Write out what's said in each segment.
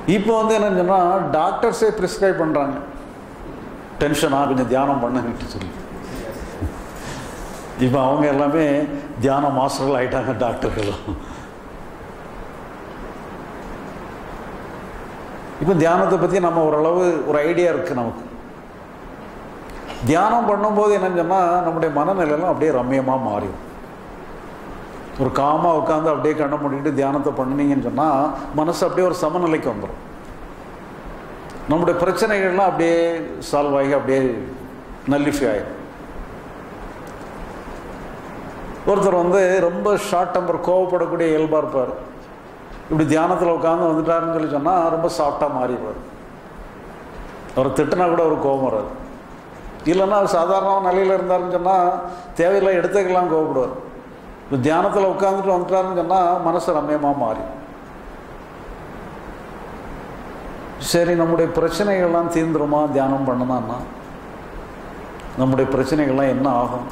இப்போ வந்து என்னன்னு சொன்னால் டாக்டர்ஸே ப்ரிஸ்கிரைப் பண்ணுறாங்க டென்ஷனாக கொஞ்சம் தியானம் பண்ணுன்ட்டு சொல்லி இப்போ அவங்க எல்லாமே தியான மாஸ்டர்கள் ஆயிட்டாங்க டாக்டர்களும் இப்போ தியானத்தை பற்றி நம்ம ஓரளவு ஒரு ஐடியா இருக்குது நமக்கு தியானம் பண்ணும்போது என்னன்னு சொன்னால் நம்முடைய மனநிலையெல்லாம் அப்படியே ரம்மியமாக மாறிடும் ஒரு காமாக உட்காந்து அப்படியே கண்ணை மூடிட்டு தியானத்தை பண்ணினீங்கன்னு சொன்னால் மனசு அப்படியே ஒரு சமநிலைக்கு வந்துடும் நம்முடைய பிரச்சனைகள்லாம் அப்படியே சால்வ் ஆகி அப்படியே நல்லிஃபை ஆகிடும் ஒருத்தர் வந்து ரொம்ப ஷார்ட் டெம்பர் கோவப்படக்கூடிய இயல்பாக இருப்பார் இப்படி தியானத்தில் உட்காந்து வந்துட்டாருன்னு சொல்லி சொன்னால் ரொம்ப சாஃப்டாக மாறிடுவார் அவர் திட்டினா கூட ஒரு கோபம் வராது இல்லைன்னா அவர் சாதாரண நிலையில் இருந்தாருன்னு சொன்னால் தேவையில்லை எடுத்துக்கலாம் கோவப்படுவார் இப்போ தியானத்தில் உட்காந்துட்டு வந்துட்டாருன்னு சொன்னால் மனசு ரம்யமாக மாறி சரி நம்முடைய பிரச்சனைகள்லாம் தீர்ந்துருமா தியானம் பண்ணணும்னா நம்முடைய பிரச்சனைகள்லாம் என்ன ஆகும்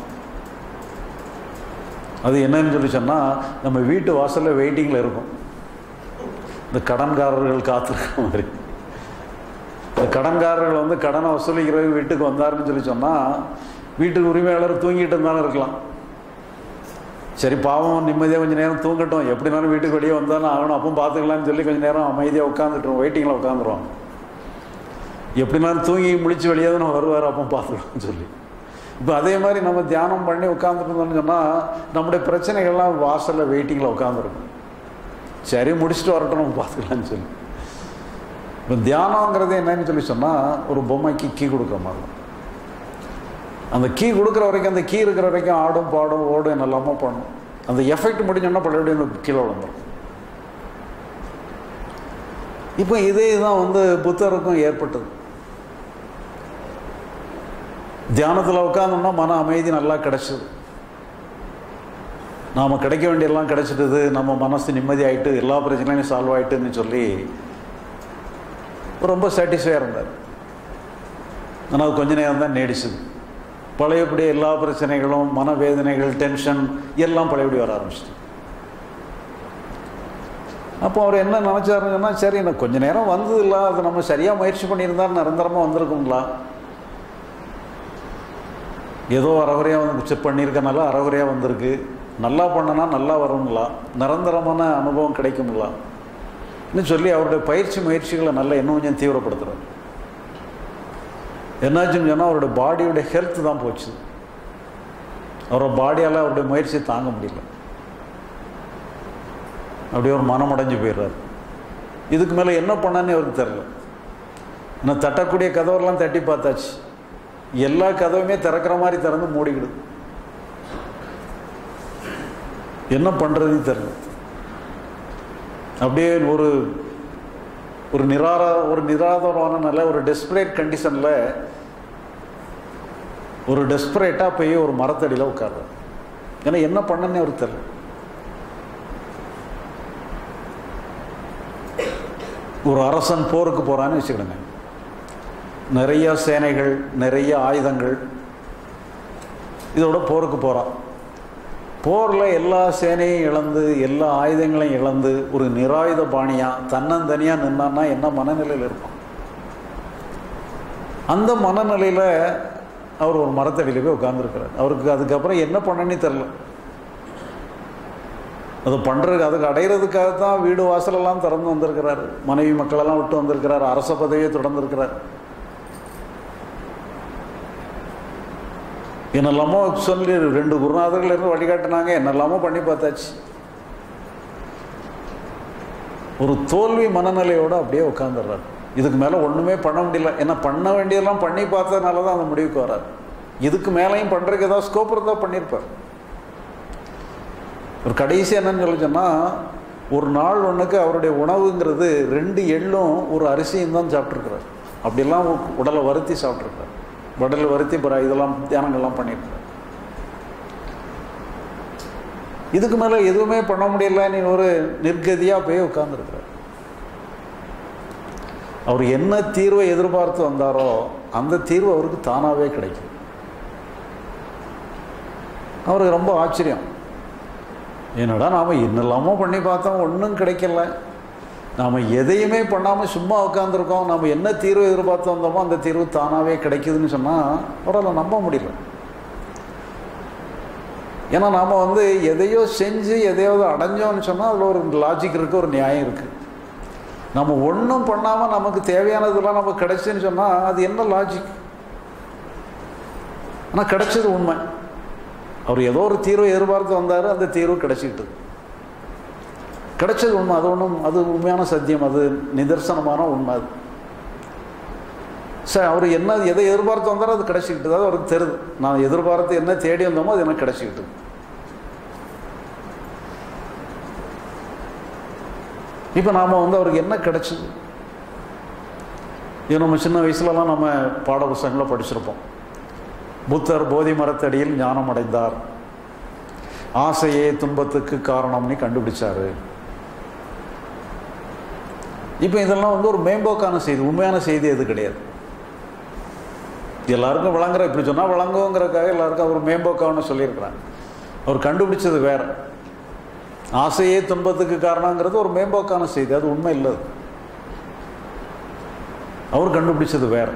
அது என்னன்னு சொல்லி சொன்னால் நம்ம வீட்டு வாசலில் வெயிட்டிங்கில் இருக்கும் இந்த கடன்காரர்கள் காத்திருக்க மாதிரி இந்த கடன்காரர்கள் வந்து கடனை வசூலிக்கிறவங்க வீட்டுக்கு வந்தாருன்னு சொல்லி சொன்னால் வீட்டுக்கு உரிமையாளர் தூங்கிட்டு இருந்தாலும் இருக்கலாம் சரி பாவம் நிம்மதியாக கொஞ்சம் நேரம் தூங்கட்டும் எப்படினாலும் வீட்டுக்கு வெளியே வந்தாலும் ஆகணும் அப்போ பார்த்துக்கலாம்னு சொல்லி கொஞ்சம் நேரம் அமைதியாக உட்காந்துட்டுருவோம் வெயிட்டிங்கில் உட்காந்துருவோம் எப்படினாலும் தூங்கி முழிச்சு வெளியே தான் வருவார் அப்போ பார்த்துக்கலாம்னு சொல்லி இப்போ அதே மாதிரி நம்ம தியானம் பண்ணி உட்காந்துட்டு இருந்தோம்னு சொன்னால் நம்முடைய பிரச்சனைகள்லாம் வாசலில் வெயிட்டிங்கில் உட்காந்துருக்கும் சரி முடிச்சுட்டு வரட்டும் நம்ம பார்த்துக்கலாம்னு சொல்லி இப்போ தியானங்கிறது என்னன்னு சொல்லி சொன்னால் ஒரு பொம்மைக்கு கீ கொடுக்குற மாதிரி அந்த கீ கொடுக்குற வரைக்கும் அந்த கீ இருக்கிற வரைக்கும் ஆடும் பாடும் ஓடும் என்னெல்லாமோ பண்ணும் அந்த எஃபெக்ட் முடிஞ்சோன்னா பழையபடியும் அந்த கீழே விழுந்துடும் இப்போ இதே தான் வந்து புத்தருக்கும் ஏற்பட்டது தியானத்தில் உட்காந்தோம்னா மன அமைதி நல்லா கிடைச்சது நாம் கிடைக்க வேண்டியெல்லாம் கிடைச்சிட்டது நம்ம மனசு நிம்மதி ஆகிட்டு எல்லா பிரச்சனையும் சால்வ் ஆகிட்டுன்னு சொல்லி ரொம்ப சாட்டிஸ்ஃபையாக இருந்தார் ஆனால் அது கொஞ்ச நேரம் தான் நீடிச்சுது பழையபடி எல்லா பிரச்சனைகளும் மனவேதனைகள் டென்ஷன் எல்லாம் பழையபடி வர ஆரம்பிச்சிட்டு அப்போ அவர் என்ன நினச்சாருன்னா சரி எனக்கு கொஞ்ச நேரம் வந்தது இல்லை அது நம்ம சரியாக முயற்சி பண்ணியிருந்தா நிரந்தரமாக வந்திருக்குங்களா ஏதோ அறகுறையாக வந்து செக் பண்ணியிருக்கனால அறகுறையாக வந்திருக்கு நல்லா பண்ணனா நல்லா வருங்களா நிரந்தரமான அனுபவம் கிடைக்குங்களா இன்னும் சொல்லி அவருடைய பயிற்சி முயற்சிகளை நல்லா இன்னும் கொஞ்சம் தீவிரப்படுத்துகிறார் என்னாச்சுன்னு சொன்னால் அவருடைய பாடியோடைய ஹெல்த் தான் போச்சு அவரோட பாடியால் அவருடைய முயற்சி தாங்க முடியல அப்படியே ஒரு மனம் அடைஞ்சு போயிடுறாரு இதுக்கு மேலே என்ன பண்ணான்னு அவருக்கு தெரில ஆனால் தட்டக்கூடிய கதவெல்லாம் தட்டி பார்த்தாச்சு எல்லா கதவுமே திறக்கிற மாதிரி திறந்து மூடிக்கிடுது என்ன பண்ணுறதுன்னு தெரில அப்படியே ஒரு ஒரு நிராரா ஒரு நிராதாரமான நல்ல ஒரு டெஸ்பரேட் கண்டிஷனில் ஒரு டெஸ்பரேட்டாக போய் ஒரு மரத்தடியில் உட்கார்றார் ஏன்னா என்ன பண்ணனே அவருக்கு தெரியல ஒரு அரசன் போருக்கு போகிறான்னு வச்சுக்கிடுங்க நிறைய சேனைகள் நிறைய ஆயுதங்கள் இதோட போருக்கு போகிறான் போரில் எல்லா சேனையும் இழந்து எல்லா ஆயுதங்களையும் இழந்து ஒரு நிராயுத பாணியாக தன்னந்தனியாக நின்னான்னா என்ன மனநிலையில் இருப்பான் அந்த மனநிலையில் அவர் ஒரு மரத்தடியில் போய் உட்காந்துருக்கிறார் அவருக்கு அதுக்கப்புறம் என்ன பண்ணனே தெரில அது பண்ணுறதுக்கு அதுக்கு அடையிறதுக்காக தான் வீடு வாசலெல்லாம் திறந்து வந்திருக்கிறார் மனைவி மக்களெல்லாம் விட்டு வந்திருக்கிறார் அரச பதவியை தொடர்ந்துருக்கிறார் என்னெல்லாமோ சொல்லி ரெண்டு குருநாதர்கள் இருந்து வழிகாட்டினாங்க என்னெல்லாமோ பண்ணி பார்த்தாச்சு ஒரு தோல்வி மனநிலையோடு அப்படியே உட்காந்துடுறாரு இதுக்கு மேலே ஒன்றுமே பண்ண முடியல ஏன்னா பண்ண வேண்டியதெல்லாம் பண்ணி பார்த்ததுனால தான் அந்த முடிவுக்கு வராரு இதுக்கு மேலேயும் பண்ணுறதுக்கு ஏதாவது ஸ்கோப் இருந்தால் பண்ணியிருப்பார் ஒரு கடைசி என்னன்னு சொல்லி சொன்னால் ஒரு நாள் ஒன்றுக்கு அவருடைய உணவுங்கிறது ரெண்டு எள்ளும் ஒரு அரிசியும் தான் சாப்பிட்ருக்குறாரு அப்படிலாம் உடலை வருத்தி சாப்பிட்ருக்குறாரு உடலை வருத்தி பிற இதெல்லாம் தியானங்கள்லாம் பண்ணியிருக்காரு இதுக்கு மேலே எதுவுமே பண்ண முடியல நீ ஒரு நிர்கதியாக போய் உட்காந்துருக்கிறார் அவர் என்ன தீர்வை எதிர்பார்த்து வந்தாரோ அந்த தீர்வு அவருக்கு தானாகவே கிடைக்கும் அவருக்கு ரொம்ப ஆச்சரியம் என்னடா நாம் என்னெல்லாமோ பண்ணி பார்த்தோம் ஒன்றும் கிடைக்கல நாம் எதையுமே பண்ணாமல் சும்மா உட்காந்துருக்கோம் நம்ம என்ன தீர்வு எதிர்பார்த்து வந்தோமோ அந்த தீர்வு தானாகவே கிடைக்குதுன்னு சொன்னால் அவரால் நம்ப முடியல ஏன்னா நாம் வந்து எதையோ செஞ்சு எதையாவது அடைஞ்சோம்னு சொன்னால் அதில் ஒரு லாஜிக் இருக்குது ஒரு நியாயம் இருக்குது நம்ம ஒன்றும் பண்ணாமல் நமக்கு தேவையானதெல்லாம் நமக்கு கிடைச்சுன்னு சொன்னால் அது என்ன லாஜிக் ஆனால் கிடைச்சது உண்மை அவர் ஏதோ ஒரு தீர்வை எதிர்பார்த்து வந்தார் அந்த தீர்வு கிடைச்சிக்கிட்டு கிடைச்சது உண்மை அது ஒன்றும் அது உண்மையான சத்தியம் அது நிதர்சனமான உண்மை அது சார் அவர் என்ன எதை எதிர்பார்த்து வந்தாரோ அது கிடைச்சிக்கிட்டு அது அவருக்கு தெரியுது நான் எதிர்பார்த்து என்ன தேடி வந்தோமோ அது எனக்கு கிடைச்சிக்கிட்டு இப்போ நாம் வந்து அவருக்கு என்ன கிடைச்சது இது நம்ம சின்ன வயசுலலாம் நம்ம பாட புஸ்தகங்களை படிச்சிருப்போம் புத்தர் போதி மரத்தடியில் ஞானம் அடைந்தார் ஆசையே துன்பத்துக்கு காரணம்னு கண்டுபிடிச்சாரு இப்போ இதெல்லாம் வந்து ஒரு மேம்போக்கான செய்தி உண்மையான செய்தி எது கிடையாது எல்லாருக்கும் விளங்குற இப்படி சொன்னால் விளங்குங்கிறதுக்காக எல்லாருக்கும் அவர் மேம்போக்கான்னு சொல்லியிருக்கிறாங்க அவர் கண்டுபிடிச்சது வேற ஆசையே துன்பத்துக்கு காரணங்கிறது ஒரு மேம்போக்கான செய்தி அது உண்மை இல்லை அவர் கண்டுபிடிச்சது வேற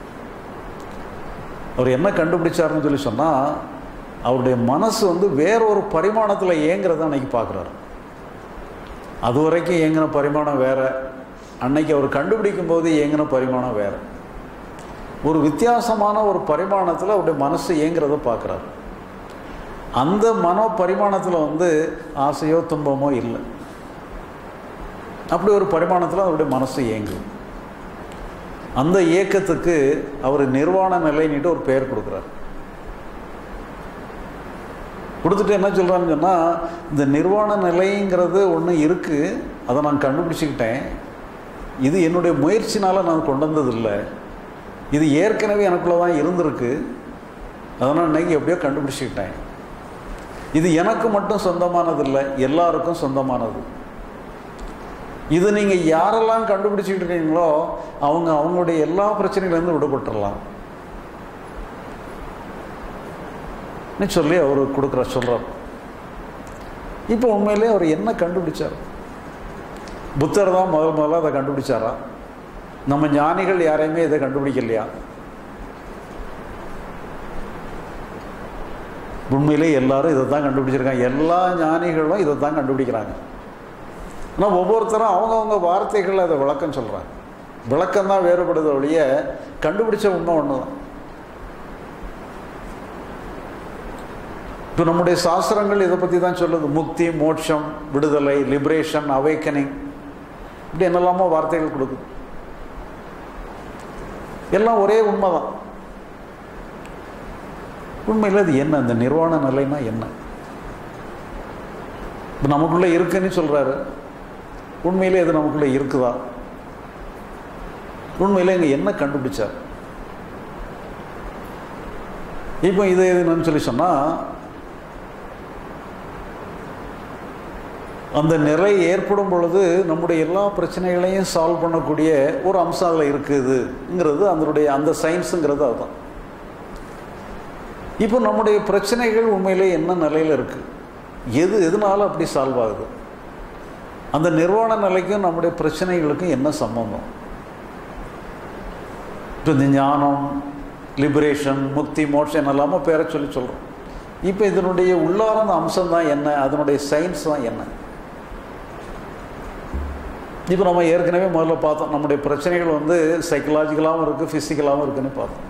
அவர் என்ன கண்டுபிடிச்சாருன்னு சொல்லி சொன்னால் அவருடைய மனசு வந்து வேற ஒரு பரிமாணத்தில் இயங்குறத அன்னைக்கு பார்க்குறாரு அது வரைக்கும் இயங்கின பரிமாணம் வேற அன்னைக்கு அவர் கண்டுபிடிக்கும் போது இயங்கின பரிமாணம் வேற ஒரு வித்தியாசமான ஒரு பரிமாணத்தில் அவருடைய மனசு இயங்குறத பார்க்குறாரு அந்த மனோ பரிமாணத்தில் வந்து ஆசையோ துன்பமோ இல்லை அப்படி ஒரு பரிமாணத்தில் அவருடைய மனசு இயங்குது அந்த இயக்கத்துக்கு அவர் நிர்வாண நிலைன்னுட்டு ஒரு பெயர் கொடுக்குறாரு கொடுத்துட்டு என்ன சொல்கிறான்னு சொன்னால் இந்த நிர்வாண நிலைங்கிறது ஒன்று இருக்குது அதை நான் கண்டுபிடிச்சிக்கிட்டேன் இது என்னுடைய முயற்சினால் நான் கொண்டு வந்ததில்லை இது ஏற்கனவே எனக்குள்ளே தான் இருந்திருக்கு அதனால் இன்னைக்கு எப்படியோ கண்டுபிடிச்சிக்கிட்டேன் இது எனக்கு மட்டும் சொந்தமானதில்லை எல்லாருக்கும் சொந்தமானது இது நீங்கள் யாரெல்லாம் கண்டுபிடிச்சிக்கிட்டு இருக்கீங்களோ அவங்க அவங்களுடைய எல்லா பிரச்சனைகள்லேருந்து விடுபட்டுடலாம் சொல்லி அவர் கொடுக்குற சொல்கிறார் இப்போ உண்மையிலே அவர் என்ன கண்டுபிடிச்சார் புத்தர் தான் முதல் முதல்ல அதை கண்டுபிடிச்சாரா நம்ம ஞானிகள் யாரையுமே இதை கண்டுபிடிக்கலையா உண்மையிலே எல்லாரும் இதை தான் கண்டுபிடிச்சிருக்காங்க எல்லா ஞானிகளும் இதை தான் கண்டுபிடிக்கிறாங்க ஆனால் ஒவ்வொருத்தரும் அவங்கவுங்க வார்த்தைகள் அதை விளக்கம் சொல்கிறாங்க விளக்கம் தான் வேறுபடுது ஒழிய கண்டுபிடிச்ச உண்மை ஒன்று தான் இப்போ நம்முடைய சாஸ்திரங்கள் இதை பற்றி தான் சொல்லுது முக்தி மோட்சம் விடுதலை லிபரேஷன் அவைக்கனிங் இப்படி என்னெல்லாமோ வார்த்தைகள் கொடுக்குது எல்லாம் ஒரே உண்மை தான் உண்மையில் அது என்ன இந்த நிர்வாண நிலைனா என்ன இப்போ நமக்குள்ளே இருக்குன்னு சொல்கிறாரு உண்மையிலே இது நமக்குள்ளே இருக்குதா உண்மையில் இங்கே என்ன கண்டுபிடிச்சார் இப்போ இது என்னன்னு சொல்லி சொன்னால் அந்த நிலை ஏற்படும் பொழுது நம்முடைய எல்லா பிரச்சனைகளையும் சால்வ் பண்ணக்கூடிய ஒரு அம்சம் அதில் இருக்குதுங்கிறது அதனுடைய அந்த சயின்ஸுங்கிறது அதுதான் இப்போ நம்முடைய பிரச்சனைகள் உண்மையிலே என்ன நிலையில் இருக்குது எது எதனால அப்படி சால்வ் ஆகுது அந்த நிர்வாண நிலைக்கும் நம்முடைய பிரச்சனைகளுக்கும் என்ன சம்பந்தம் இப்போ இந்த ஞானம் லிபரேஷன் முக்தி மோட்சம் எல்லாமே பேரை சொல்லி சொல்கிறோம் இப்போ இதனுடைய உள்ளார்ந்த அம்சம் தான் என்ன அதனுடைய சயின்ஸ் தான் என்ன இப்போ நம்ம ஏற்கனவே முதல்ல பார்த்தோம் நம்முடைய பிரச்சனைகள் வந்து சைக்கலாஜிக்கலாகவும் இருக்குது ஃபிசிக்கலாகவும் இருக்குன்னு பார்த்தோம்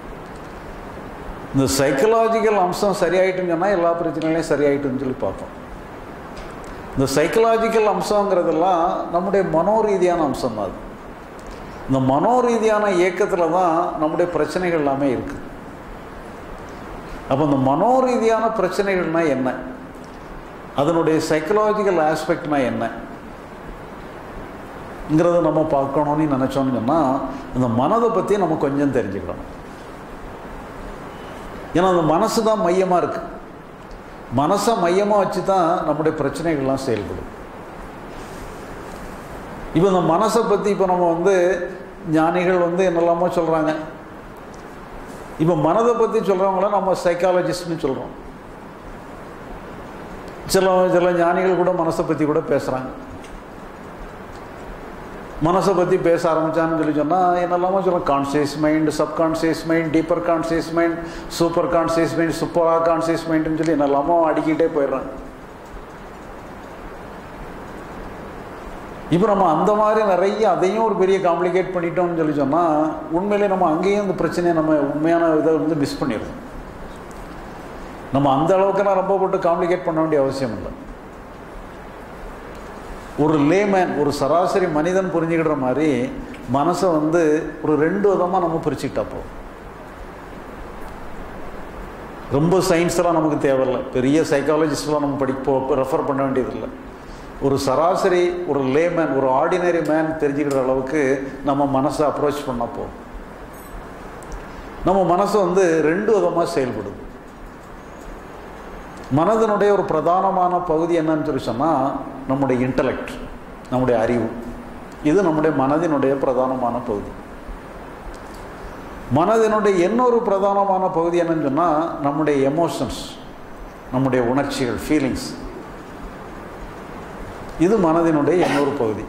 இந்த சைக்கலாஜிக்கல் அம்சம் சரியாயிட்டுன்னு சொன்னால் எல்லா பிரச்சனைகளையும் சரியாயிட்டுன்னு சொல்லி பார்த்தோம் இந்த சைக்கலாஜிக்கல் அம்சங்கிறதெல்லாம் நம்முடைய மனோரீதியான அம்சம் தான் அது இந்த மனோரீதியான இயக்கத்தில் தான் நம்முடைய பிரச்சனைகள் எல்லாமே இருக்குது அப்போ இந்த மனோரீதியான பிரச்சனைகள்னால் என்ன அதனுடைய சைக்கலாஜிக்கல் ஆஸ்பெக்ட்னா என்னங்கிறத நம்ம பார்க்கணும்னு நினச்சோன்னு சொன்னால் இந்த மனதை பற்றி நம்ம கொஞ்சம் தெரிஞ்சுக்கணும் ஏன்னா அந்த மனசு தான் மையமாக இருக்குது மனசை மையமாக வச்சு தான் நம்முடைய பிரச்சனைகள்லாம் செயல்படும் இப்போ இந்த மனசை பற்றி இப்போ நம்ம வந்து ஞானிகள் வந்து என்னெல்லாமோ சொல்கிறாங்க இப்போ மனதை பற்றி சொல்கிறவங்கள நம்ம சைக்காலஜிஸ்ட்னு சொல்கிறோம் சில சில ஞானிகள் கூட மனசை பற்றி கூட பேசுகிறாங்க மனசை பற்றி பேச ஆரம்பித்தான்னு சொல்லி சொன்னால் என்னெல்லாமோ சொல்லலாம் conscious mind subconscious mind deeper conscious mind super conscious mind சூப்பரா கான்சியஸ் மைண்டுன்னு சொல்லி என்னெல்லாமோ அடிக்கிட்டே போயிடுறாங்க இப்போ நம்ம அந்த மாதிரி நிறைய அதையும் ஒரு பெரிய காம்ப்ளிகேட் பண்ணிட்டோம்னு சொல்லி சொன்னால் உண்மையிலே நம்ம அங்கேயும் இந்த பிரச்சனையை நம்ம உண்மையான இதை வந்து மிஸ் பண்ணிடுறோம் நம்ம அந்த அளவுக்குலாம் ரொம்ப போட்டு காம்ப்ளிகேட் பண்ண வேண்டிய அவசியம் இல்லை ஒரு லேமேன் ஒரு சராசரி மனிதன் புரிஞ்சுக்கிற மாதிரி மனசை வந்து ஒரு ரெண்டு விதமாக நம்ம பிரிச்சுக்கிட்டா போதும் ரொம்ப சயின்ஸ்லாம் நமக்கு தேவையில்லை பெரிய சைக்காலஜிஸ்ட்லாம் நம்ம படிப்போ ரெஃபர் பண்ண வேண்டியதில்லை ஒரு சராசரி ஒரு லேமேன் ஒரு ஆர்டினரி மேன் தெரிஞ்சுக்கிற அளவுக்கு நம்ம மனசை அப்ரோச் பண்ண போதும் நம்ம மனசு வந்து ரெண்டு விதமாக செயல்படுது மனதனுடைய ஒரு பிரதானமான பகுதி என்னன்னு சொல்லி சொன்னால் நம்முடைய இன்டலெக்ட் நம்முடைய அறிவு இது நம்முடைய மனதினுடைய பிரதானமான பகுதி மனதினுடைய இன்னொரு பிரதானமான பகுதி என்னன்னு சொன்னால் நம்முடைய எமோஷன்ஸ் நம்முடைய உணர்ச்சிகள் ஃபீலிங்ஸ் இது மனதினுடைய இன்னொரு பகுதி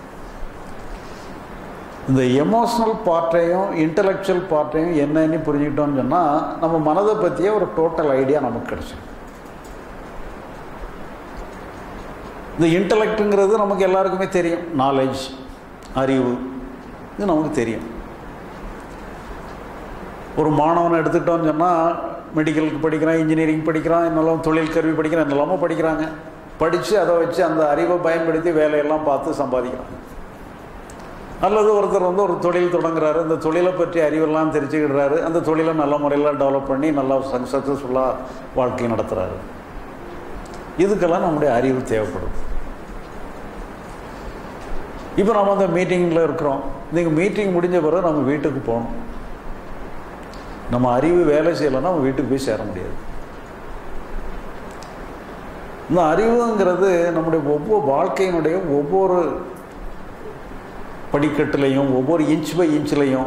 இந்த எமோஷ்னல் பார்ட்டையும் இன்டலெக்சுவல் பார்ட்டையும் என்னன்னு புரிஞ்சுக்கிட்டோம்னு சொன்னால் நம்ம மனதை பற்றிய ஒரு டோட்டல் ஐடியா நமக்கு கிடைச்சிடும் இந்த இன்டலெக்ட்டுங்கிறது நமக்கு எல்லாருக்குமே தெரியும் நாலேஜ் அறிவு இது நமக்கு தெரியும் ஒரு மாணவனை எடுத்துக்கிட்டோம்னு சொன்னால் மெடிக்கலுக்கு படிக்கிறான் இன்ஜினியரிங் படிக்கிறான் இன்னெல்லாம் தொழில் கல்வி படிக்கிறான் என்னெல்லாமோ படிக்கிறாங்க படித்து அதை வச்சு அந்த அறிவை பயன்படுத்தி வேலையெல்லாம் பார்த்து சம்பாதிக்கிறாங்க அல்லது ஒருத்தர் வந்து ஒரு தொழில் தொடங்குறாரு அந்த தொழிலை பற்றி அறிவெல்லாம் தெரிஞ்சுக்கிடுறாரு அந்த தொழிலை நல்ல முறையில் டெவலப் பண்ணி நல்லா சக்ஸஸ்ஃபுல்லாக வாழ்க்கை நடத்துகிறாரு இதுக்கெல்லாம் நம்முடைய அறிவு தேவைப்படுது இப்போ நம்ம அந்த மீட்டிங்கில் இருக்கிறோம் நீங்கள் மீட்டிங் முடிஞ்ச பிறகு நம்ம வீட்டுக்கு போகணும் நம்ம அறிவு வேலை செய்யலைன்னா நம்ம வீட்டுக்கு போய் சேர முடியாது இந்த அறிவுங்கிறது நம்முடைய ஒவ்வொரு வாழ்க்கையினுடைய ஒவ்வொரு படிக்கட்டுலையும் ஒவ்வொரு இன்ச் பை இன்ச்லையும்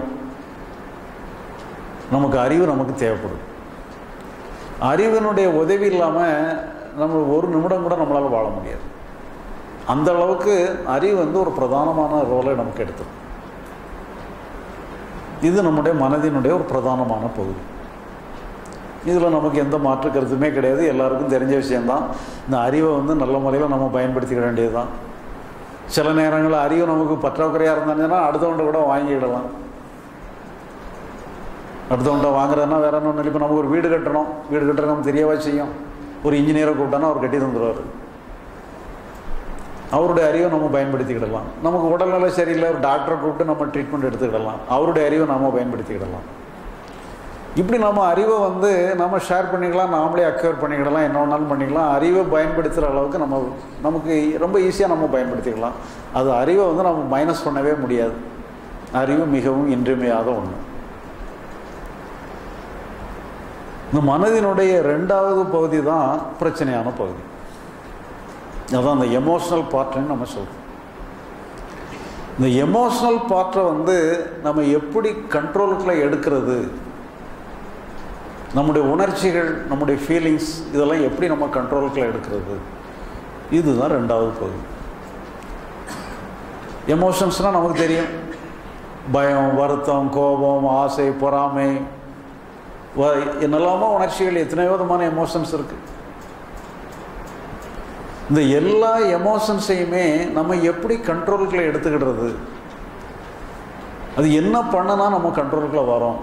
நமக்கு அறிவு நமக்கு தேவைப்படுது அறிவினுடைய உதவி இல்லாமல் நம்ம ஒரு நிமிடம் கூட நம்மளால் வாழ முடியாது அந்த அளவுக்கு அறிவு வந்து ஒரு பிரதானமான ரோலை நமக்கு எடுத்துரும் இது நம்முடைய மனதினுடைய ஒரு பிரதானமான பகுதி இதில் நமக்கு எந்த மாற்று கருத்துமே கிடையாது எல்லாருக்கும் தெரிஞ்ச விஷயந்தான் இந்த அறிவை வந்து நல்ல முறையில் நம்ம பயன்படுத்திக்க வேண்டியது தான் சில நேரங்களில் அறிவு நமக்கு பற்றாக்குறையாக இருந்தாங்கன்னா அடுத்தவன்ட்ட கூட வாங்கிடலாம் அடுத்தவன்ட்ட வாங்குறதுனா வேற ஒன்றும் இல்லை இப்போ நமக்கு ஒரு வீடு கட்டணும் வீடு கட்டுறது நம்ம தெரியவா செய்யும் ஒரு இன்ஜினியரை கூப்பிட்டோன்னா அவர் கட்டி தந்துடுவார் அவருடைய அறிவை நம்ம பயன்படுத்திக்கிடலாம் நமக்கு உடல்நிலை சரியில்லை ஒரு டாக்டரை கூப்பிட்டு நம்ம ட்ரீட்மெண்ட் எடுத்துக்கிடலாம் அவருடைய அறிவை நாம் பயன்படுத்திக்கிடலாம் இப்படி நம்ம அறிவை வந்து நம்ம ஷேர் பண்ணிக்கலாம் நாமளே அக்யூர் பண்ணிக்கிடலாம் என்ன வேணாலும் பண்ணிக்கலாம் அறிவை பயன்படுத்துகிற அளவுக்கு நம்ம நமக்கு ரொம்ப ஈஸியாக நம்ம பயன்படுத்திக்கலாம் அது அறிவை வந்து நம்ம மைனஸ் பண்ணவே முடியாது அறிவு மிகவும் இன்றியமையாத ஒன்று இந்த மனதினுடைய ரெண்டாவது பகுதி தான் பிரச்சனையான பகுதி அதான் அந்த எமோஷ்னல் பார்ட்டுன்னு நம்ம சொல்கிறோம் இந்த எமோஷ்னல் பார்ட்டை வந்து நம்ம எப்படி கண்ட்ரோலுக்குள்ளே எடுக்கிறது நம்முடைய உணர்ச்சிகள் நம்முடைய ஃபீலிங்ஸ் இதெல்லாம் எப்படி நம்ம கண்ட்ரோலுக்குள்ளே எடுக்கிறது இதுதான் ரெண்டாவது பகுதி எமோஷன்ஸ்னால் நமக்கு தெரியும் பயம் வருத்தம் கோபம் ஆசை பொறாமை என்னெல்லாமோ உணர்ச்சிகள் எத்தனையோ விதமான எமோஷன்ஸ் இருக்குது இந்த எல்லா எமோஷன்ஸையுமே நம்ம எப்படி கண்ட்ரோலுக்குள்ளே எடுத்துக்கிடுறது அது என்ன பண்ணனா நம்ம கண்ட்ரோலுக்குள்ளே வரோம்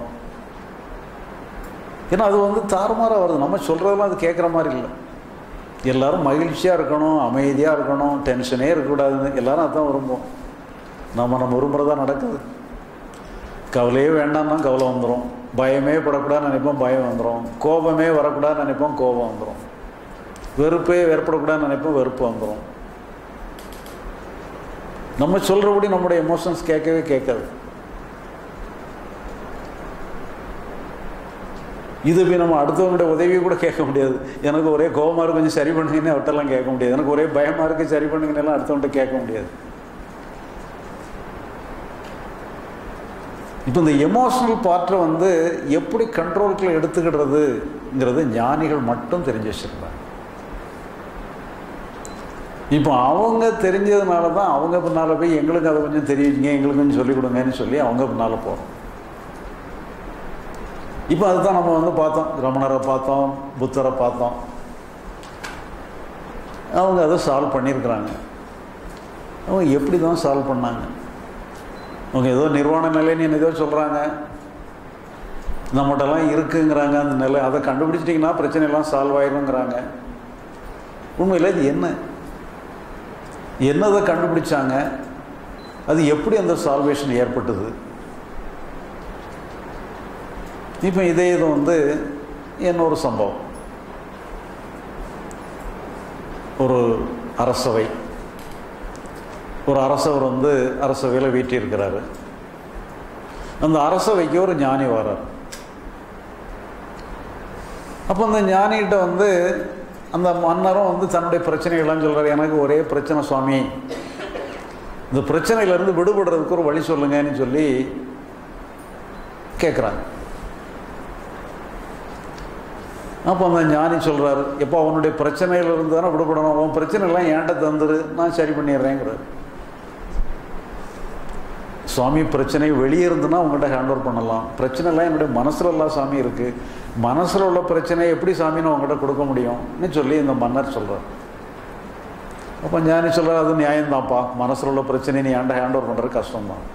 ஏன்னா அது வந்து தாறுமாறாக வருது நம்ம சொல்கிறதெல்லாம் அது கேட்குற மாதிரி இல்லை எல்லோரும் மகிழ்ச்சியாக இருக்கணும் அமைதியாக இருக்கணும் டென்ஷனே இருக்கக்கூடாதுன்னு எல்லாரும் அதான் விரும்புவோம் நம்ம நம்ம விரும்புகிறதா நடக்குது கவலையே வேண்டாம்னா கவலை வந்துடும் பயமே படக்கூடாதுன்னு நினைப்போம் பயம் வந்துடும் கோபமே வரக்கூடாதுன்னு நினைப்போம் கோபம் வந்துடும் வெறுப்பே ஏற்படக்கூடாதுன்னு நினைப்போம் வெறுப்பு வந்துடும் நம்ம சொல்கிறபடி நம்முடைய எமோஷன்ஸ் கேட்கவே கேட்காது இது போய் நம்ம அடுத்தவங்களுடைய உதவியை கூட கேட்க முடியாது எனக்கு ஒரே கோபமாக இருக்கு கொஞ்சம் சரி பண்ணுங்கன்னு அவர்கிட்டலாம் கேட்க முடியாது எனக்கு ஒரே பயமாக இருக்குது சரி பண்ணுங்கன்னு அடுத்தவன்கிட்ட கேட்க முடியாது இப்போ இந்த எமோஷனல் பார்ட்டை வந்து எப்படி கண்ட்ரோலுக்குள்ள எடுத்துக்கிடுறதுங்கிறது ஞானிகள் மட்டும் தெரிஞ்சு வச்சிருந்தாங்க இப்போ அவங்க தெரிஞ்சதுனால தான் அவங்க பின்னால் போய் எங்களுக்கு அதை கொஞ்சம் தெரியுங்க எங்களுக்கு கொஞ்சம் சொல்லிக் கொடுங்கன்னு சொல்லி அவங்க பின்னால் போகிறோம் இப்போ அதுதான் நம்ம வந்து பார்த்தோம் ரமணரை பார்த்தோம் புத்தரை பார்த்தோம் அவங்க அதை சால்வ் பண்ணியிருக்கிறாங்க அவங்க எப்படி தான் சால்வ் பண்ணாங்க அவங்க ஏதோ நிர்வாண நிலைன்னு ஏதோ சொல்கிறாங்க நம்மகிட்டலாம் இருக்குங்கிறாங்க அந்த நிலை அதை கண்டுபிடிச்சிட்டிங்கன்னா பிரச்சனை எல்லாம் சால்வ் ஆயிருங்கிறாங்க உண்மையில் இது என்ன என்னதை கண்டுபிடிச்சாங்க அது எப்படி அந்த சால்வேஷன் ஏற்பட்டது இப்போ இதே இது வந்து இன்னொரு சம்பவம் ஒரு அரசவை ஒரு அரசவர் வந்து அரசவையில் வீட்டியிருக்கிறாரு அந்த அரசவைக்கு ஒரு ஞானி வரார் அப்போ அந்த ஞானிகிட்ட வந்து அந்த மன்னரும் வந்து தன்னுடைய பிரச்சனைகள்லாம் சொல்கிறார் எனக்கு ஒரே பிரச்சனை சுவாமி இந்த பிரச்சனையிலேருந்து விடுபடுறதுக்கு ஒரு வழி சொல்லுங்கன்னு சொல்லி கேட்குறாங்க அப்போ அந்த ஞானி சொல்கிறார் எப்போ அவனுடைய பிரச்சனையிலிருந்து தானே விடுபடணும் அவன் பிரச்சனைலாம் ஏன்ட்ட தந்துரு நான் சரி பண்ணிடுறேங்கிறார் சுவாமி பிரச்சனை வெளியே இருந்துன்னா உங்கள்கிட்ட ஹேண்ட் ஓவர் பண்ணலாம் பிரச்சனைலாம் என்னுடைய மனசில் எல்லாம் சாமி இருக்குது மனசில் உள்ள பிரச்சனை எப்படி சாமி நான் உங்கள்கிட்ட கொடுக்க முடியும்னு சொல்லி இந்த மன்னர் சொல்கிறார் அப்போ ஞானி சொல்கிறார் அது நியாயம்தான்ப்பா மனசில் உள்ள பிரச்சனை நீ ஏன்ட்ட ஹேண்ட் ஓவர் பண்ணுறது கஷ்டம்தான்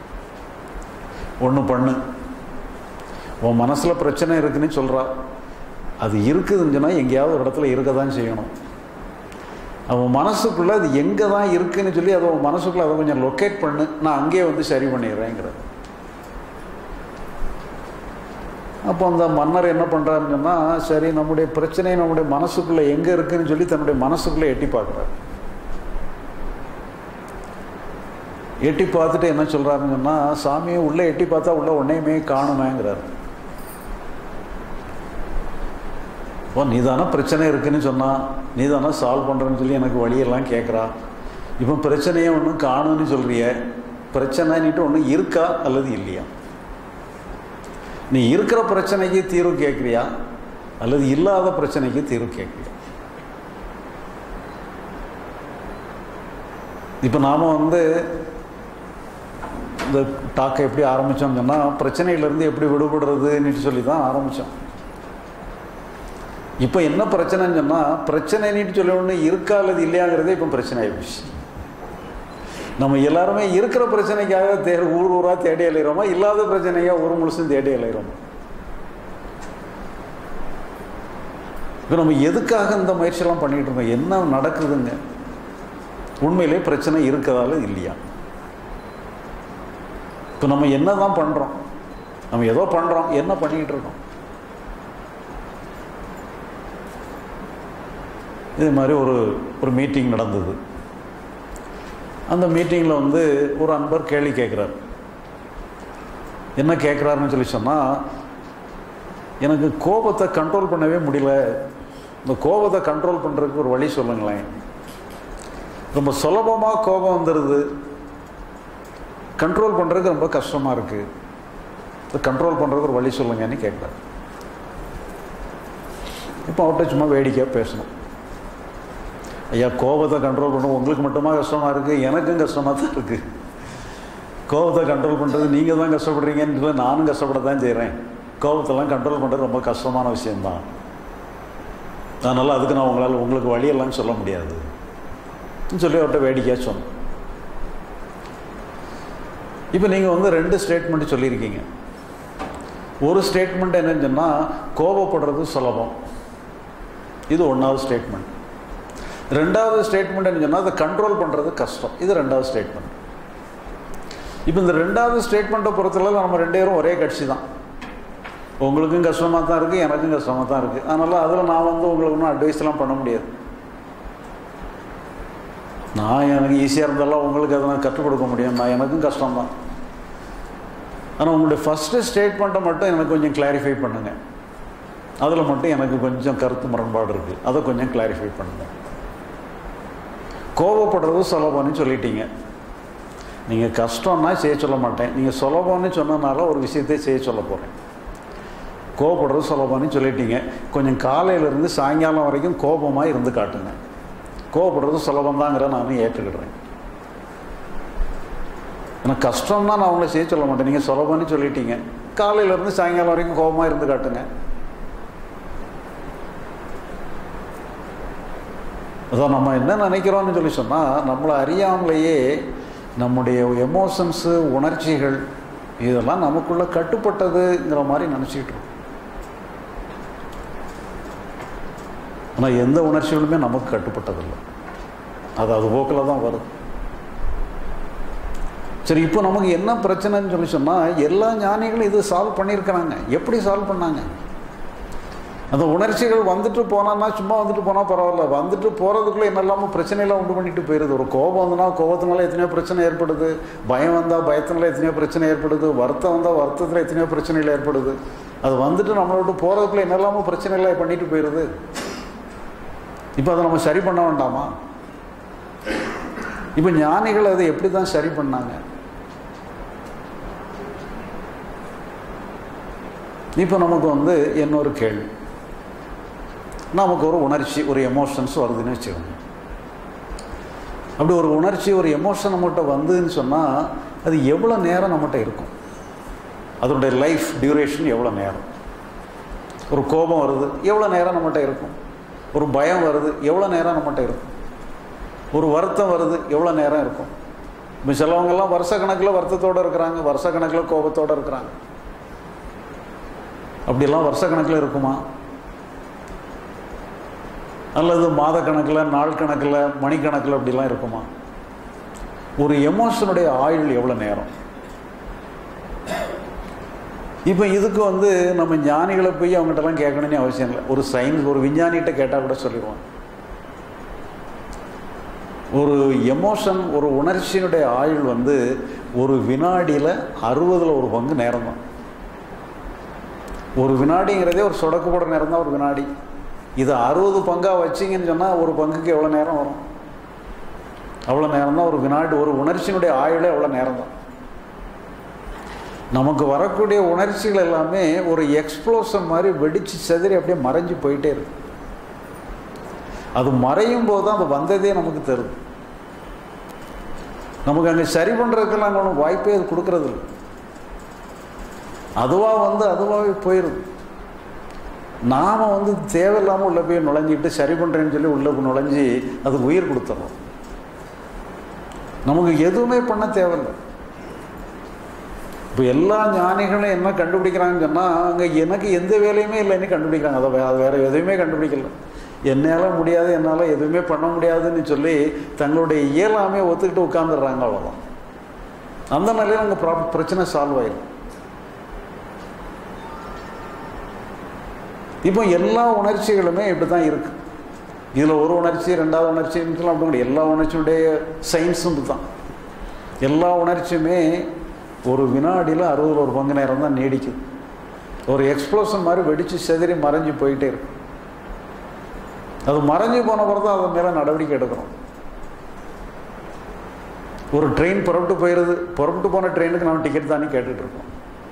ஒன்று பண்ணு உன் மனசில் பிரச்சனை இருக்குன்னு சொல்கிறா அது இருக்குதுன்னு சொன்னால் எங்கேயாவது ஒரு இடத்துல இருக்க தான் செய்யணும் அவன் மனசுக்குள்ளே அது எங்கே தான் இருக்குன்னு சொல்லி அதை அவன் மனசுக்குள்ளே அதை கொஞ்சம் லொக்கேட் பண்ணு நான் அங்கேயே வந்து சரி பண்ணிடுறேங்கிற அப்போ அந்த மன்னர் என்ன பண்ணுறாருன்னு சொன்னால் சரி நம்முடைய பிரச்சனை நம்முடைய மனசுக்குள்ளே எங்கே இருக்குன்னு சொல்லி தன்னுடைய மனசுக்குள்ளே எட்டி பார்க்குறாரு எட்டி பார்த்துட்டு என்ன சொல்கிறாருன்னு சொன்னால் சாமியை உள்ளே எட்டி பார்த்தா உள்ள ஒன்றையுமே காணுமேங்கிறாரு இப்போ நீ தானே பிரச்சனை இருக்குன்னு சொன்னால் நீ தானே சால்வ் பண்ணுறேன்னு சொல்லி எனக்கு வழியெல்லாம் கேட்குறா இப்போ பிரச்சனையே ஒன்றும் காணும்னு சொல்கிறிய பிரச்சனைன்னுட்டு ஒன்று இருக்கா அல்லது இல்லையா நீ இருக்கிற பிரச்சனைக்கு தீர்வு கேட்குறியா அல்லது இல்லாத பிரச்சனைக்கு தீர்வு கேட்குறியா இப்போ நாம் வந்து இந்த டாக்கை எப்படி ஆரம்பித்தோம்னு சொன்னால் பிரச்சனையிலேருந்து எப்படி விடுபடுறதுன்னு சொல்லி தான் ஆரம்பித்தோம் இப்போ என்ன பிரச்சனைன்னு சொன்னால் பிரச்சனைன்னு சொல்லி ஒன்று இருக்கா அல்லது இல்லையாங்கிறதே இப்போ பிரச்சனை ஆகிடுச்சு நம்ம எல்லாருமே இருக்கிற பிரச்சனைக்காக தே ஊர் ஊராக தேடி அலைகிறோமா இல்லாத பிரச்சனையாக ஊர் முழுசும் தேடி அலைகிறோமா இப்போ நம்ம எதுக்காக இந்த முயற்சியெல்லாம் பண்ணிகிட்டு இருக்கோம் என்ன நடக்குதுங்க உண்மையிலே பிரச்சனை இருக்கதால இல்லையா இப்போ நம்ம என்ன தான் பண்ணுறோம் நம்ம ஏதோ பண்ணுறோம் என்ன பண்ணிக்கிட்டு இருக்கோம் இது மாதிரி ஒரு ஒரு மீட்டிங் நடந்தது அந்த மீட்டிங்கில் வந்து ஒரு அன்பர் கேள்வி கேட்குறாரு என்ன கேட்குறாருன்னு சொல்லி சொன்னால் எனக்கு கோபத்தை கண்ட்ரோல் பண்ணவே முடியல இந்த கோபத்தை கண்ட்ரோல் பண்ணுறதுக்கு ஒரு வழி சொல்லுங்களேன் ரொம்ப சுலபமாக கோபம் வந்துடுது கண்ட்ரோல் பண்ணுறதுக்கு ரொம்ப கஷ்டமாக இருக்குது இந்த கண்ட்ரோல் பண்ணுறதுக்கு ஒரு வழி சொல்லுங்கன்னு கேட்குறாரு இப்போ அவர்கிட்ட சும்மா வேடிக்கையாக பேசணும் ஐயா கோபத்தை கண்ட்ரோல் பண்ண உங்களுக்கு மட்டுமா கஷ்டமாக இருக்குது எனக்கும் கஷ்டமாக தான் இருக்குது கோபத்தை கண்ட்ரோல் பண்ணுறது நீங்கள் தான் கஷ்டப்படுறீங்கன்னு சொல்லி நானும் கஷ்டப்பட தான் செய்கிறேன் கோபத்தெல்லாம் கண்ட்ரோல் பண்ணுறது ரொம்ப கஷ்டமான விஷயந்தான் அதனால் அதுக்கு நான் உங்களால் உங்களுக்கு வழியெல்லாம் சொல்ல முடியாது சொல்லி அவர்கிட்ட வேடிக்கையாக சொன்னேன் இப்போ நீங்கள் வந்து ரெண்டு ஸ்டேட்மெண்ட் சொல்லியிருக்கீங்க ஒரு ஸ்டேட்மெண்ட் என்னன்னு சொன்னால் கோபப்படுறது சுலபம் இது ஒன்றாவது ஸ்டேட்மெண்ட் ரெண்டாவது ஸ்டேட்மெண்ட் என்ன சொன்னால் அதை கண்ட்ரோல் பண்ணுறது கஷ்டம் இது ரெண்டாவது ஸ்டேட்மெண்ட் இப்போ இந்த ரெண்டாவது ஸ்டேட்மெண்ட்டை பொறுத்தளவு நம்ம ரெண்டு பேரும் ஒரே கட்சி தான் உங்களுக்கும் கஷ்டமாக தான் இருக்குது எனக்கும் கஷ்டமாக தான் இருக்குது அதனால் அதில் நான் வந்து உங்களுக்கு ஒன்றும் அட்வைஸ்லாம் பண்ண முடியாது நான் எனக்கு ஈஸியாக இருந்தாலும் உங்களுக்கு அதை நான் கற்றுக் கொடுக்க முடியும் நான் எனக்கும் கஷ்டம்தான் ஆனால் உங்களுடைய ஃபஸ்ட்டு ஸ்டேட்மெண்ட்டை மட்டும் எனக்கு கொஞ்சம் கிளாரிஃபை பண்ணுங்கள் அதில் மட்டும் எனக்கு கொஞ்சம் கருத்து முரண்பாடு இருக்குது அதை கொஞ்சம் கிளாரிஃபை பண்ணுங்கள் கோபப்படுறது சுலபம்னு சொல்லிட்டீங்க நீங்கள் கஷ்டம்னா செய்ய சொல்ல மாட்டேன் நீங்கள் சுலபம்னு சொன்னனால ஒரு விஷயத்தை செய்ய சொல்ல போகிறேன் கோபப்படுறது சுலபம்னு சொல்லிட்டீங்க கொஞ்சம் காலையிலேருந்து சாயங்காலம் வரைக்கும் கோபமாக இருந்து காட்டுங்க கோவப்படுறது சுலபந்தாங்கிற நானும் ஏற்றுக்கிடுறேன் எனக்கு கஷ்டம்னா நான் அவங்கள செய்ய சொல்ல மாட்டேன் நீங்கள் சுலபம்னு சொல்லிட்டீங்க காலையிலேருந்து சாயங்காலம் வரைக்கும் கோபமாக இருந்து காட்டுங்க அதான் நம்ம என்ன நினைக்கிறோம்னு சொல்லி சொன்னால் நம்மளை அறியாமலேயே நம்முடைய எமோஷன்ஸு உணர்ச்சிகள் இதெல்லாம் நமக்குள்ள கட்டுப்பட்டதுங்கிற மாதிரி நினச்சிக்கிட்டு இருக்கோம் ஆனால் எந்த உணர்ச்சிகளுமே நமக்கு கட்டுப்பட்டதில்லை அது அது போக்கில் தான் வருது சரி இப்போ நமக்கு என்ன பிரச்சனைன்னு சொல்லி சொன்னால் எல்லா ஞானிகளும் இது சால்வ் பண்ணியிருக்கிறாங்க எப்படி சால்வ் பண்ணாங்க அந்த உணர்ச்சிகள் வந்துட்டு போனான்னா சும்மா வந்துட்டு போனால் பரவாயில்ல வந்துட்டு போகிறதுக்குள்ளே என்னெல்லாமோ பிரச்சனையெல்லாம் உண்டு பண்ணிட்டு போயிடுது ஒரு கோபம் வந்தனா கோபத்தினால எத்தனையோ பிரச்சனை ஏற்படுது பயம் வந்தால் பயத்தினால எத்தனையோ பிரச்சனை ஏற்படுது வருத்தம் வந்தால் வருத்தத்தில் எத்தனையோ பிரச்சனைகள் ஏற்படுது அது வந்துட்டு நம்மளை விட்டு போகிறதுக்குள்ளே என்னெல்லாமோ பிரச்சனைலாம் பண்ணிட்டு போயிடுது இப்போ அதை நம்ம சரி பண்ண வேண்டாமா இப்போ ஞானிகள் அதை எப்படி தான் சரி பண்ணாங்க இப்போ நமக்கு வந்து இன்னொரு கேள்வி நமக்கு ஒரு உணர்ச்சி ஒரு எமோஷன்ஸ் வருதுன்னு வச்சுக்கோங்க அப்படி ஒரு உணர்ச்சி ஒரு எமோஷன் நம்மகிட்ட வந்ததுன்னு சொன்னால் அது எவ்வளோ நேரம் நம்மகிட்ட இருக்கும் அதனுடைய லைஃப் டியூரேஷன் எவ்வளோ நேரம் ஒரு கோபம் வருது எவ்வளோ நேரம் நம்மகிட்ட இருக்கும் ஒரு பயம் வருது எவ்வளோ நேரம் நம்மகிட்ட இருக்கும் ஒரு வருத்தம் வருது எவ்வளோ நேரம் இருக்கும் இப்போ சிலவங்கெல்லாம் வருஷ கணக்கில் வருத்தத்தோடு இருக்கிறாங்க வருஷ கணக்கில் கோபத்தோடு இருக்கிறாங்க அப்படியெல்லாம் வருஷ கணக்கில் இருக்குமா அல்லது மாத கணக்கில் நாள் கணக்கில் மணிக்கணக்கில் அப்படிலாம் இருக்குமா ஒரு எமோஷனுடைய ஆயுள் எவ்வளோ நேரம் இப்போ இதுக்கு வந்து நம்ம ஞானிகளை போய் அவங்ககிட்டலாம் கேட்கணும்னு அவசியம் இல்லை ஒரு சயின்ஸ் ஒரு விஞ்ஞானிகிட்ட கேட்டால் கூட சொல்லிடுவாங்க ஒரு எமோஷன் ஒரு உணர்ச்சியினுடைய ஆயுள் வந்து ஒரு வினாடியில் அறுபதில் ஒரு பங்கு நேரம் தான் ஒரு வினாடிங்கிறதே ஒரு சொடக்கு போட நேரம் தான் ஒரு வினாடி இது அறுபது பங்காக வச்சிங்கன்னு சொன்னால் ஒரு பங்குக்கு எவ்வளோ நேரம் வரும் அவ்வளோ நேரம் தான் ஒரு வினாடி ஒரு உணர்ச்சியினுடைய ஆயுளே எவ்வளோ நேரம் தான் நமக்கு வரக்கூடிய உணர்ச்சிகள் எல்லாமே ஒரு எக்ஸ்ப்ளோஷன் மாதிரி வெடித்து செதறி அப்படியே மறைஞ்சு போயிட்டே இருக்கு அது மறையும் போது தான் அது வந்ததே நமக்கு தருது நமக்கு அங்கே சரி பண்ணுறதுக்கெல்லாம் அங்கே ஒன்றும் வாய்ப்பே அது கொடுக்கறது இல்லை அதுவாக வந்து அதுவாகவே போயிடுது நாம் வந்து தேவையில்லாமல் உள்ளே போய் நுழைஞ்சிட்டு சரி பண்ணுறேன்னு சொல்லி உள்ளே போய் நுழைஞ்சி அதுக்கு உயிர் கொடுத்துட்றோம் நமக்கு எதுவுமே பண்ண தேவையில்லை இப்போ எல்லா ஞானிகளும் என்ன கண்டுபிடிக்கிறாங்கன்னு சொன்னால் அங்கே எனக்கு எந்த வேலையுமே இல்லைன்னு கண்டுபிடிக்கிறாங்க அதை வே அது வேறு எதுவுமே கண்டுபிடிக்கல என்னால் முடியாது என்னால் எதுவுமே பண்ண முடியாதுன்னு சொல்லி தங்களுடைய இயலாமே ஒத்துக்கிட்டு உட்காந்துடுறாங்க அவ்வளோதான் அந்த நிலையில் அங்கே ப்ரா பிரச்சனை சால்வ் ஆயிடும் இப்போ எல்லா உணர்ச்சிகளுமே இப்படி தான் இருக்குது இதில் ஒரு உணர்ச்சி ரெண்டாவது உணர்ச்சின்னுலாம் அப்படி கிடையாது எல்லா உணர்ச்சியுடைய சயின்ஸும் இப்படி தான் எல்லா உணர்ச்சியுமே ஒரு வினாடியில் அறுபது ஒரு பங்கு நேரம் தான் நீடிக்குது ஒரு எக்ஸ்ப்ளோஷன் மாதிரி வெடித்து செதறி மறைஞ்சு போயிட்டே இருக்கு அது மறைஞ்சு போன பிறகு தான் அதன் மேலே நடவடிக்கை எடுக்கிறோம் ஒரு ட்ரெயின் புறப்பட்டு போயிடுது புறப்பட்டு போன ட்ரெயினுக்கு நம்ம டிக்கெட் தானே கேட்டுட்டு இருக்கோம்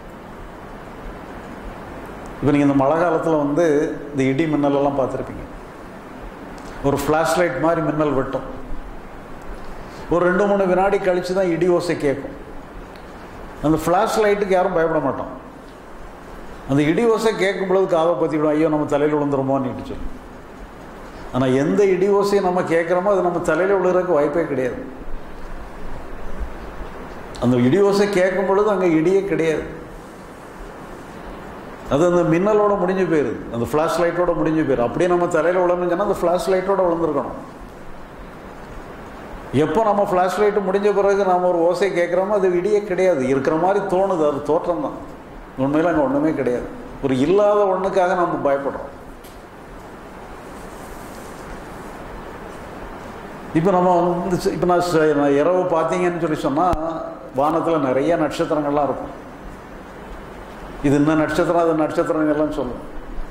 இப்போ நீங்கள் இந்த மழை காலத்தில் வந்து இந்த இடி மின்னலெல்லாம் பார்த்துருப்பீங்க ஒரு ஃப்ளாஷ் லைட் மாதிரி மின்னல் வெட்டும் ஒரு ரெண்டு மூணு வினாடி கழித்து தான் இடி ஓசை கேட்கும் அந்த ஃப்ளாஷ் லைட்டுக்கு யாரும் பயப்பட மாட்டோம் அந்த இடி ஓசை கேட்கும் பொழுது காதை பற்றிவிடும் ஐயோ நம்ம தலையில் விழுந்துருமோன்னு சொல்லி ஆனால் எந்த இடி ஓசையை நம்ம கேட்குறோமோ அது நம்ம தலையில் விழுகிறதுக்கு வாய்ப்பே கிடையாது அந்த இடி ஓசை கேட்கும் பொழுது அங்கே இடியே கிடையாது அது அந்த மின்னலோட முடிஞ்சு போயிருது அந்த ஃப்ளாஷ் லைட்டோட முடிஞ்சு போயிரு அப்படியே நம்ம தலையில் விழணும்னு சொன்னால் அந்த ஃப்ளாஷ் லைட்டோட விழுந்துருக்கணும் எப்போ நம்ம ஃப்ளாஷ் லைட்டு முடிஞ்ச பிறகு நாம் ஒரு ஓசை கேட்குறோமோ அது இடியே கிடையாது இருக்கிற மாதிரி தோணுது அது தோற்றம் தான் உண்மையில் அங்கே ஒன்றுமே கிடையாது ஒரு இல்லாத ஒன்றுக்காக நம்ம பயப்படுறோம் இப்போ நம்ம வந்து இப்போ நான் ச- நான் இரவு பார்த்தீங்கன்னு சொல்லி சொன்னால் வானத்தில் நிறைய நட்சத்திரங்கள்லாம் இருக்கும் இது என்ன நட்சத்திரம் அது நட்சத்திரங்கள்லாம் சொல்லும்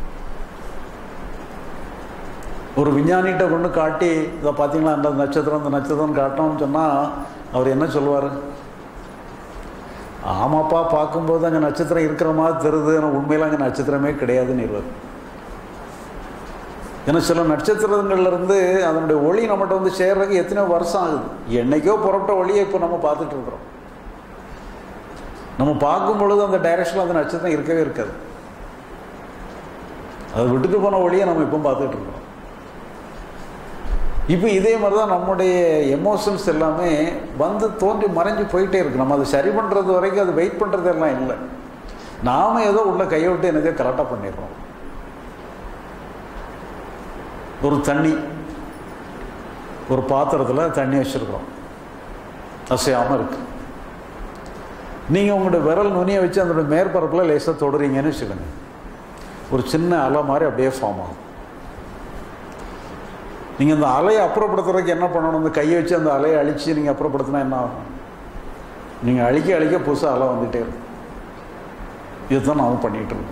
ஒரு விஞ்ஞானிகிட்ட கொண்டு காட்டி இதை பார்த்தீங்களா அந்த நட்சத்திரம் அந்த நட்சத்திரம் காட்டணும்னு சொன்னால் அவர் என்ன சொல்லுவார் ஆமாப்பா பார்க்கும்போது அங்கே நட்சத்திரம் இருக்கிற மாதிரி தெரியுது ஆனால் உண்மையில் அங்கே நட்சத்திரமே கிடையாதுன்னு இருவார் ஏன்னா சில நட்சத்திரங்கள்ல இருந்து அதனுடைய ஒளி நம்மகிட்ட வந்து சேர்றதுக்கு எத்தனையோ வருஷம் ஆகுது என்னைக்கோ புறப்பட்ட ஒளியை இப்போ நம்ம பார்த்துட்டு இருக்கிறோம் நம்ம பார்க்கும் பொழுது அந்த டைரக்ஷனில் அந்த நட்சத்திரம் இருக்கவே இருக்காது அதை விட்டுட்டு போன ஒளியை நம்ம இப்போ பார்த்துட்டு இருக்கிறோம் இப்போ இதே மாதிரி தான் நம்முடைய எமோஷன்ஸ் எல்லாமே வந்து தோன்றி மறைஞ்சு போயிட்டே இருக்கு நம்ம அதை சரி பண்ணுறது வரைக்கும் அது வெயிட் பண்ணுறது எல்லாம் இல்லை நாம் ஏதோ உள்ள கையை விட்டு என்னதோ கரெக்டாக பண்ணிடுறோம் ஒரு தண்ணி ஒரு பாத்திரத்தில் தண்ணி வச்சுருக்கிறோம் அசையாமல் இருக்கு நீங்கள் உங்களுடைய விரல் நுனியை வச்சு அதோட மேற்பரப்பில் லேசாக தொடுறீங்கன்னு வச்சுக்கோங்க ஒரு சின்ன அலை மாதிரி அப்படியே ஃபார்ம் ஆகும் நீங்கள் இந்த அலையை அப்புறப்படுத்துறதுக்கு என்ன பண்ணணும் இந்த கையை வச்சு அந்த அலையை அழித்து நீங்கள் அப்புறப்படுத்தினா என்ன ஆகும் நீங்கள் அழிக்க அழிக்க புதுசாக அலை வந்துகிட்டே இருக்கும் இதுதான் நாம் பண்ணிகிட்டு இருக்கோம்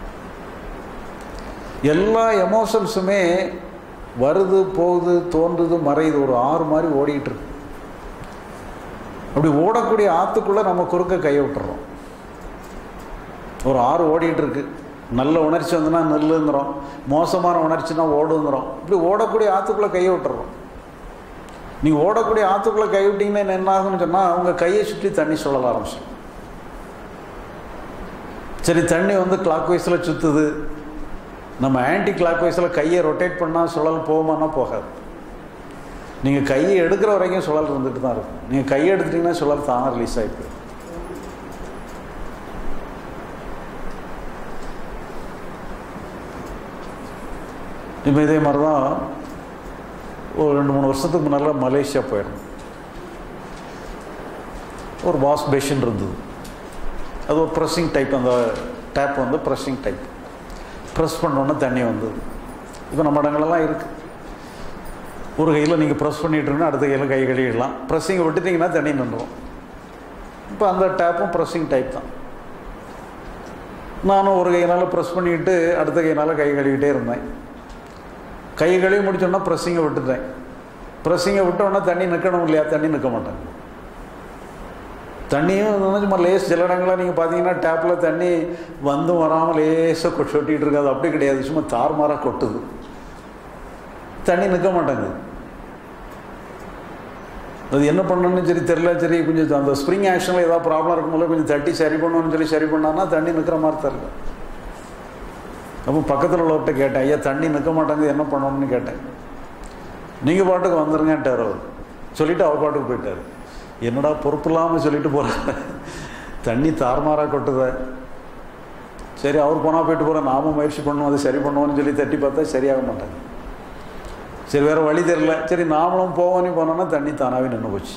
எல்லா எமோஷன்ஸுமே வருது போகுது தோன்றுது மறையுது ஒரு ஆறு மாதிரி ஓடிட்டு இருக்கு அப்படி ஓடக்கூடிய ஆற்றுக்குள்ளே நம்ம குறுக்க கையை விட்டுறோம் ஒரு ஆறு ஓடிட்டு இருக்கு நல்ல உணர்ச்சி வந்துன்னா நெல்லுங்கிறோம் மோசமான உணர்ச்சினா ஓடுங்கிறோம் இப்படி ஓடக்கூடிய ஆற்றுக்குள்ளே கையை விட்டுறோம் நீங்கள் ஓடக்கூடிய ஆற்றுக்குள்ளே கை விட்டீங்கன்னா என்ன ஆகும்னு சொன்னால் உங்கள் கையை சுற்றி தண்ணி சுழல ஆரம்பிச்சிடும் சரி தண்ணி வந்து கிளாக் வைஸில் சுற்றுது நம்ம ஆன்டி கிளாக் வைஸில் கையை ரொட்டேட் பண்ணால் சுழல் போகுமானா போகாது நீங்கள் கையை எடுக்கிற வரைக்கும் சுழல் இருந்துட்டு தான் இருக்கும் நீங்கள் கையை எடுத்துட்டிங்கன்னா சுழல் தானே ரிலீஸ் ஆகிட்டு இப்போ இதே மாதிரி தான் ஒரு ரெண்டு மூணு வருஷத்துக்கு முன்னால் மலேசியா போயிருந்தோம் ஒரு வாஷ் பேஷன் இருந்தது அது ஒரு ப்ரெஸ்ஸிங் டைப் அந்த டேப் வந்து ப்ரெஸ்ஸிங் டைப் ப்ரெஸ் பண்ணோன்னே தண்ணி வந்தது இப்போ நம்ம இடங்களெல்லாம் இருக்குது ஒரு கையில் நீங்கள் ப்ரெஸ் பண்ணிட்டுருன்னா அடுத்த கையில் கை கழுவிடலாம் ப்ரெஸ்ஸிங்கை விட்டுட்டிங்கன்னா தண்ணி நின்றுடும் இப்போ அந்த டேப்பும் ப்ரெஸ்ஸிங் டைப் தான் நானும் ஒரு கையினால் ப்ரெஸ் பண்ணிவிட்டு அடுத்த கையினால் கை கழுவிட்டே இருந்தேன் கை கழுவி முடிச்சோன்னா ப்ரெஸ்ஸிங்கை விட்டுட்டேன் ப்ரெஸ்ஸிங்கை விட்டோன்னா தண்ணி நிற்கணும் இல்லையா தண்ணி நிற்க மாட்டேன் தண்ணியும் சும்மா லேஸ் சில இடங்களில் நீங்கள் பார்த்தீங்கன்னா டேப்பில் தண்ணி வந்தும் வராமல் லேசாக சொட்டிகிட்டு இருக்காது அப்படி கிடையாது சும்மா தார்மாராக கொட்டுது தண்ணி நிற்க மாட்டேங்குது அது என்ன பண்ணணும்னு சரி தெரில சரி கொஞ்சம் அந்த ஸ்ப்ரிங் ஆக்ஷனில் ஏதாவது ப்ராப்ளம் இருக்கும்போது கொஞ்சம் தட்டி சரி பண்ணணும்னு சொல்லி சரி பண்ணான்னா தண்ணி நிற்கிற மாதிரி தெரில அப்போ பக்கத்தில் உள்ளவர்கிட்ட கேட்டேன் ஐயா தண்ணி நிற்க மாட்டேங்குது என்ன பண்ணணும்னு கேட்டேன் நீங்கள் பாட்டுக்கு வந்துருங்கன்ட்டார் அவர் சொல்லிவிட்டு அவர் பாட்டுக்கு போயிட்டார் என்னடா பொறுப்பு இல்லாமல் சொல்லிட்டு போகிறாங்க தண்ணி தார்மாராக கொட்டுத சரி அவர் போனால் போயிட்டு போகிறேன் நாமும் முயற்சி பண்ணுவோம் அதை சரி பண்ணுவோம்னு சொல்லி தட்டி பார்த்தா சரியாக மாட்டாங்க சரி வேறு வழி தெரில சரி நாமளும் போவோன்னு போனோன்னா தண்ணி தானாகவே நின்று போச்சு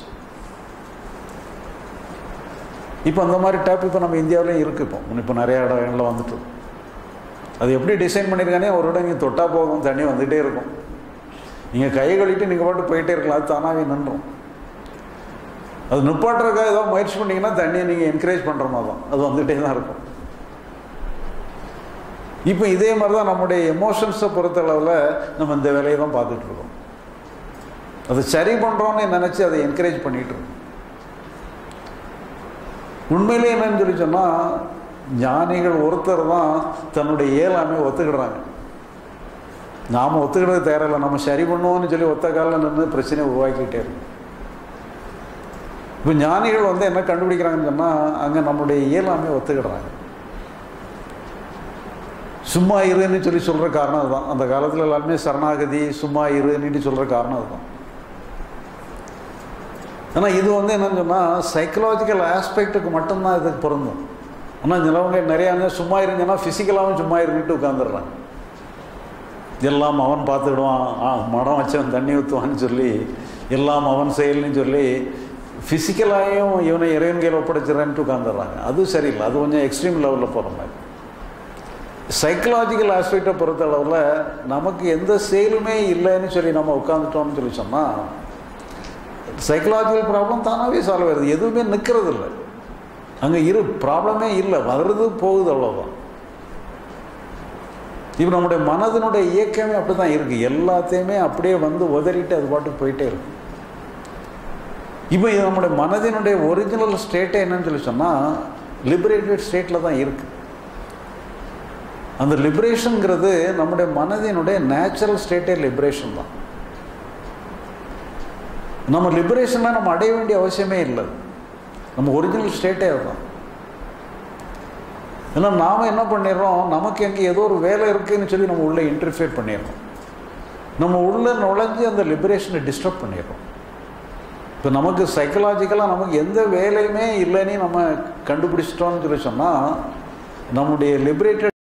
இப்போ அந்த மாதிரி டேப் இப்போ நம்ம இந்தியாவிலையும் இருக்குது இப்போ இப்போ நிறைய இடங்களில் வந்துட்டு அது எப்படி டிசைன் பண்ணியிருக்கானே ஒரு இடம் இங்கே தொட்டா போகும் தண்ணி வந்துகிட்டே இருக்கும் நீங்கள் கை கழிட்டு நீங்கள் பாட்டு போயிட்டே இருக்கலாம் அது தானாகவே நின்றும் அது நிப்பாட்டுறதுக்காக ஏதோ முயற்சி பண்ணிங்கன்னா தண்ணியை நீங்கள் என்கரேஜ் பண்ணுற மாதிரி தான் அது வந்துகிட்டே தான் இருக்கும் இப்போ இதே மாதிரி தான் நம்முடைய எமோஷன்ஸை பொறுத்தளவில் நம்ம இந்த வேலையை தான் பார்த்துட்டு இருக்கோம் அதை சரி பண்ணுறோன்னு நினச்சி அதை என்கரேஜ் பண்ணிகிட்டு இருக்கோம் உண்மையிலே என்னன்னு சொல்லி சொன்னால் ஞானிகள் ஒருத்தர் தான் தன்னுடைய இயலாமை ஒத்துக்கிடுறாங்க நாம் ஒத்துக்கிடுறது தேவையில்லை நம்ம சரி பண்ணுவோம்னு சொல்லி ஒத்த காலில் நின்று பிரச்சனையை உருவாக்கிட்டே இருக்கும் இப்போ ஞானிகள் வந்து என்ன கண்டுபிடிக்கிறாங்கன்னு சொன்னால் அங்கே நம்முடைய இயலாமை ஒத்துக்கிடுறாங்க சும்மா இருன்னு சொல்லி சொல்கிற காரணம் அதுதான் அந்த காலத்தில் எல்லாருமே சரணாகதி சும்மா இருன்னு சொல்கிற காரணம் அதுதான் ஆனால் இது வந்து என்னன்னு சொன்னால் சைக்கலாஜிக்கல் ஆஸ்பெக்டுக்கு மட்டும்தான் இதுக்கு பொருந்தும் ஆனால் சிலவங்க நிறையா சும்மா இருங்கன்னா ஃபிசிக்கலாகவும் சும்மா இருந்துட்டு உட்காந்துடுறாங்க எல்லாம் அவன் பார்த்துக்கிடுவான் ஆ மடம் வச்சவன் தண்ணி ஊற்றுவான்னு சொல்லி எல்லாம் அவன் செயல்னு சொல்லி ஃபிசிக்கலாகவும் இவனை இறைவன் கையில் ஒப்படைச்சிடறேன்ட்டு உட்காந்துடுறாங்க அது சரியில்லை அது கொஞ்சம் எக்ஸ்ட்ரீம் லெவலில் போகிற மாதிரி சைக்கலாஜிக்கல் ஆஸ்பெக்டை பொறுத்த அளவில் நமக்கு எந்த செயலுமே இல்லைன்னு சொல்லி நம்ம உட்காந்துட்டோம்னு சொல்லி சொன்னால் சைக்கலாஜிக்கல் ப்ராப்ளம் தானாகவே சால்வ் ஆகுது எதுவுமே நிற்கிறது இல்லை அங்கே இரு ப்ராப்ளமே இல்லை வருது போகுது அவ்வளோதான் இப்போ நம்முடைய மனதினுடைய இயக்கமே அப்படி தான் இருக்குது எல்லாத்தையுமே அப்படியே வந்து உதறிட்டு அது பாட்டுக்கு போயிட்டே இருக்கும் இப்போ இது நம்முடைய மனதினுடைய ஒரிஜினல் ஸ்டேட்டே என்னன்னு சொல்லி சொன்னால் லிபரேட்டட் ஸ்டேட்டில் தான் இருக்குது அந்த லிபரேஷனுங்கிறது நம்முடைய மனதினுடைய நேச்சுரல் ஸ்டேட்டே லிபரேஷன் தான் நம்ம லிபரேஷன்லாம் நம்ம அடைய வேண்டிய அவசியமே இல்லை நம்ம ஒரிஜினல் ஸ்டேட்டே அதுதான் ஏன்னா நாம் என்ன பண்ணிடுறோம் நமக்கு எங்கே ஏதோ ஒரு வேலை இருக்குன்னு சொல்லி நம்ம உள்ளே இன்டர்ஃபியர் பண்ணிடுறோம் நம்ம உள்ளே நுழைஞ்சு அந்த லிபரேஷனை டிஸ்டர்ப் பண்ணிடுறோம் இப்போ நமக்கு சைக்கலாஜிக்கலாக நமக்கு எந்த வேலையுமே இல்லைன்னு நம்ம கண்டுபிடிச்சிட்டோம்னு சொல்லி சொன்னால் நம்முடைய லிபரேட்டட்